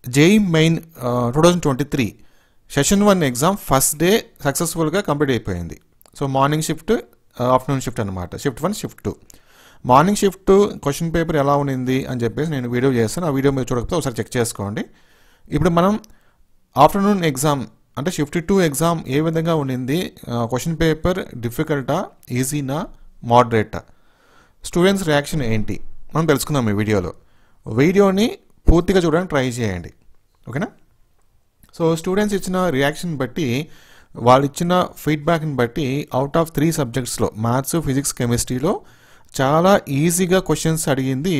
JEE main two thousand twenty three session one exam first day సక్సెస్ఫుల్గా complete అయిపోయింది so morning shift afternoon shift అనమాట shift one shift two morning shift question paper ఎలా ఉన్నింది అని చెప్పేసి నేను video చేస్తాను ఆ వీడియో మీరు చూడకపోతే ఒకసారి చెక్ చేసుకోండి ఇప్పుడు మనం ఆఫ్టర్నూన్ ఎగ్జామ్ అంటే షిఫ్ట్ టూ ఎగ్జామ్ ఏ విధంగా ఉండింది క్వశ్చన్ పేపర్ డిఫికల్టా ఈజీనా మోడరేటా స్టూడెంట్స్ రియాక్షన్ ఏంటి మనం తెలుసుకుందాం ఈ వీడియోలో వీడియోని పూర్తిగా చూడడానికి ట్రై చేయండి ఓకేనా సో స్టూడెంట్స్ ఇచ్చిన రియాక్షన్ బట్టి వాళ్ళు ఇచ్చిన ఫీడ్బ్యాక్ని బట్టి అవుట్ ఆఫ్ త్రీ సబ్జెక్ట్స్లో మ్యాథ్స్ ఫిజిక్స్ కెమిస్ట్రీలో చాలా ఈజీగా క్వశ్చన్స్ అడిగింది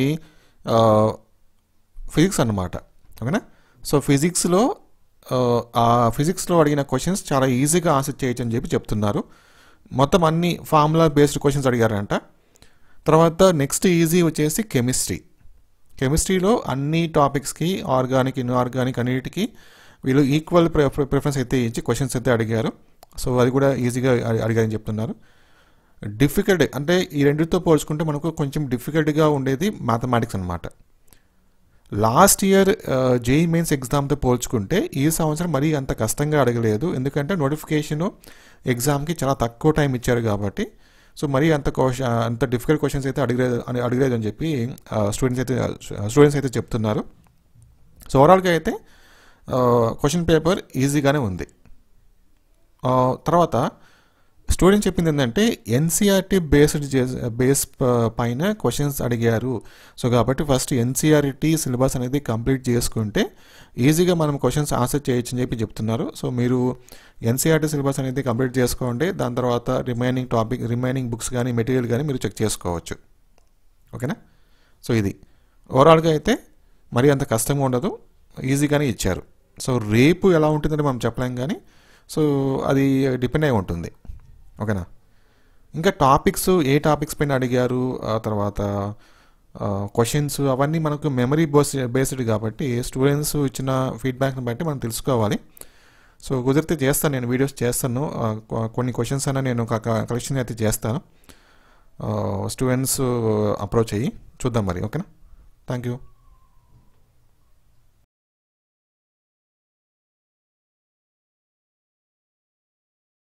ఫిజిక్స్ అన్నమాట ఓకేనా సో ఫిజిక్స్లో ఆ ఫిజిక్స్లో అడిగిన క్వశ్చన్స్ చాలా ఈజీగా ఆన్సర్ చేయొచ్చు అని చెప్పి చెప్తున్నారు మొత్తం అన్ని ఫార్ములా బేస్డ్ క్వశ్చన్స్ అడిగారంట తర్వాత నెక్స్ట్ ఈజీ వచ్చేసి కెమిస్ట్రీ కెమిస్ట్రీలో అన్ని టాపిక్స్కి ఆర్గానిక్ ఇన్ఆర్గానిక్ అన్నిటికీ వీళ్ళు ఈక్వల్ ప్రిఫరెన్స్ అయితే ఇచ్చి క్వశ్చన్స్ అయితే అడిగారు సో అది కూడా ఈజీగా అడిగారని చెప్తున్నారు డిఫికల్ట్ అంటే ఈ రెండింటితో పోల్చుకుంటే మనకు కొంచెం డిఫికల్ట్గా ఉండేది మ్యాథమెటిక్స్ అనమాట లాస్ట్ ఇయర్ జేఈ మెయిన్స్ ఎగ్జామ్తో పోల్చుకుంటే ఈ సంవత్సరం మరీ అంత కష్టంగా అడగలేదు ఎందుకంటే నోటిఫికేషన్ ఎగ్జామ్కి చాలా తక్కువ టైం ఇచ్చారు కాబట్టి సో మరీ అంత క్వశ్చన్ అంత డిఫికల్ట్ క్వశ్చన్స్ అయితే అడగలేదు అని అడగలేదు అని చెప్పి స్టూడెంట్స్ అయితే స్టూడెంట్స్ అయితే చెప్తున్నారు సో ఓవరాల్గా అయితే క్వశ్చన్ పేపర్ ఈజీగానే ఉంది తర్వాత స్టూడెంట్ చెప్పింది ఏంటంటే ఎన్సీఆర్టీ బేస్డ్ బేస్ పైన క్వశ్చన్స్ అడిగారు సో కాబట్టి ఫస్ట్ ఎన్సీఆర్టీ సిలబస్ అనేది కంప్లీట్ చేసుకుంటే ఈజీగా మనం క్వశ్చన్స్ ఆన్సర్ చేయొచ్చు అని చెప్పి చెప్తున్నారు సో మీరు ఎన్సీఆర్టీ సిలబస్ అనేది కంప్లీట్ చేసుకోండి దాని తర్వాత రిమైనింగ్ టాపిక్ రిమైనింగ్ బుక్స్ కానీ మెటీరియల్ కానీ మీరు చెక్ చేసుకోవచ్చు ఓకేనా సో ఇది ఓవరాల్గా అయితే మరీ అంత కష్టంగా ఉండదు ఈజీగానే ఇచ్చారు సో రేపు ఎలా ఉంటుందని మనం చెప్పలేం కానీ సో అది డిపెండ్ అయి ఉంటుంది ఓకేనా ఇంకా టాపిక్స్ ఏ టాపిక్స్ పైన అడిగారు ఆ తర్వాత క్వశ్చన్స్ అవన్నీ మనకు మెమరీ బేస్ బేస్డ్ కాబట్టి స్టూడెంట్స్ ఇచ్చిన ఫీడ్బ్యాక్ని బట్టి మనం తెలుసుకోవాలి సో కుదిరితే చేస్తాను నేను వీడియోస్ చేస్తాను కొన్ని క్వశ్చన్స్ అయినా నేను కలెక్షన్ అయితే చేస్తాను స్టూడెంట్స్ అప్రోచ్ అయ్యి చూద్దాం మరి ఓకేనా థ్యాంక్ యూ